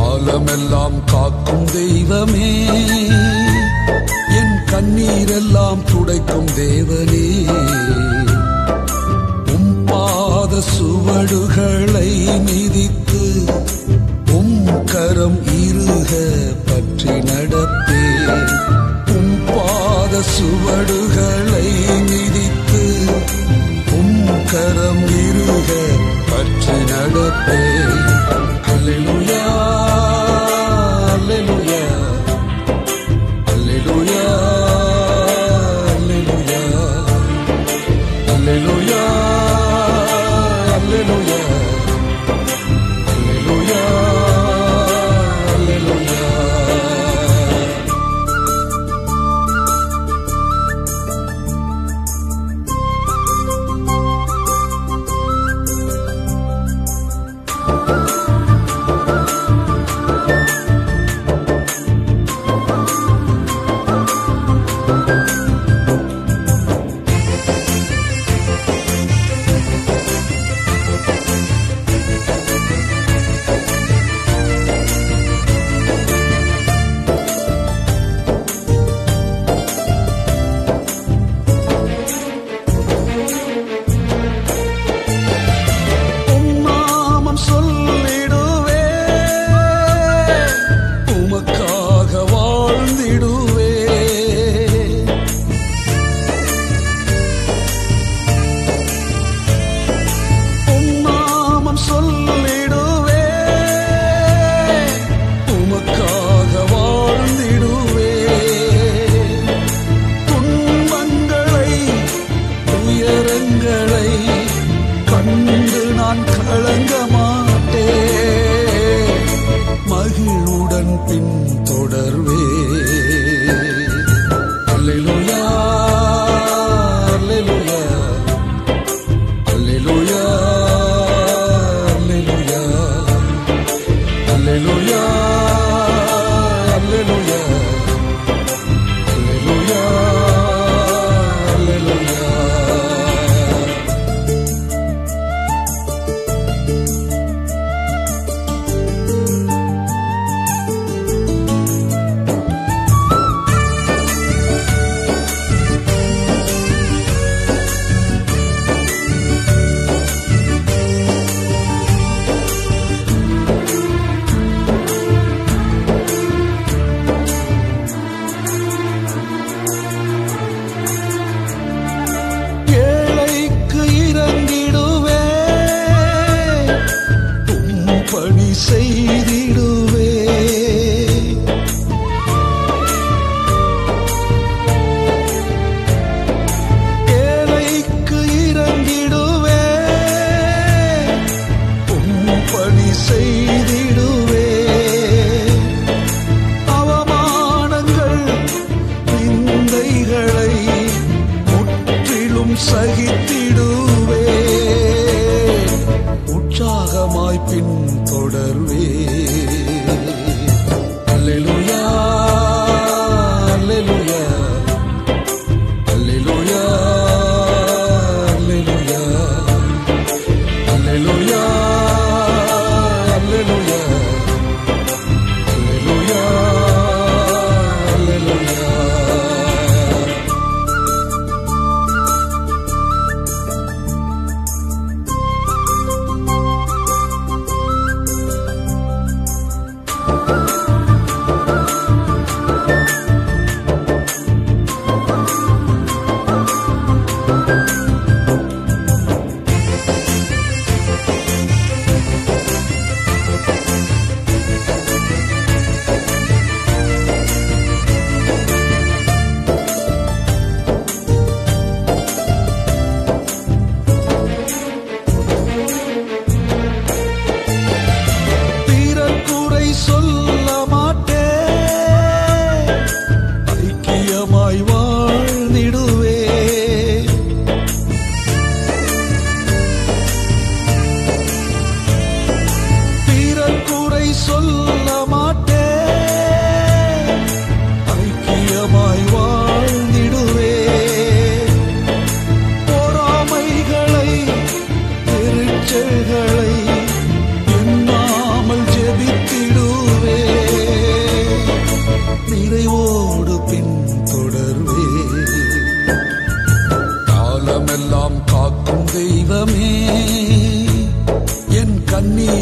காலமெல்லாம் காக்கும் தெய்வமே என் கண்ணீரெல்லாம் துடைக்கும் தேவனே உம் பாத சுவடுகளை மிதித்து உம் கரம் இருக பற்றி நடப்பே உம் பாத சுவடுகளை மிதித்து உம் கரம் இருக பற்றி நடப்பே அல்லேலூயா அல்லேலூயா அல்லேலூயா அல்லேலூயா அல்லேலூயா அல்லேலூயா அல்லேலூயா அல்லேலூயா உம் நாமம் சொல்லிடுவே உமக்காக வாழ்ந்திடுவே உம் நாமம் சொல்லிடுவே உமக்காக வாழ்ந்திடுவே துன்பங்களை துயரங்களை கண்டு நான் கலங்க மாட்டேன் மகிழுடன் பின் தொடர்வே அல்லேலூயா அல்லேலூயா அல்லேலூயா அல்லேலூயா அல்லேலூயா அல்லேலூயா அல்லேலூயா அல்லேலூயா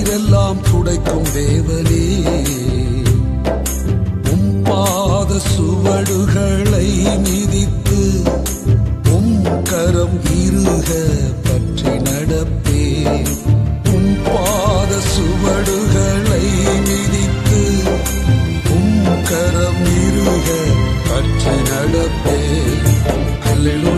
கண்ணீரெல்லாம் துடைக்கும் தேவனே உம் பாத சுவடுகளை மிதித்து உம் கரம் இருக பற்றி நடப்பே உம் பாத சுவடுகளை மிதித்து உம் கரம் இருக பற்றி நடப்பே அல்லேலூயா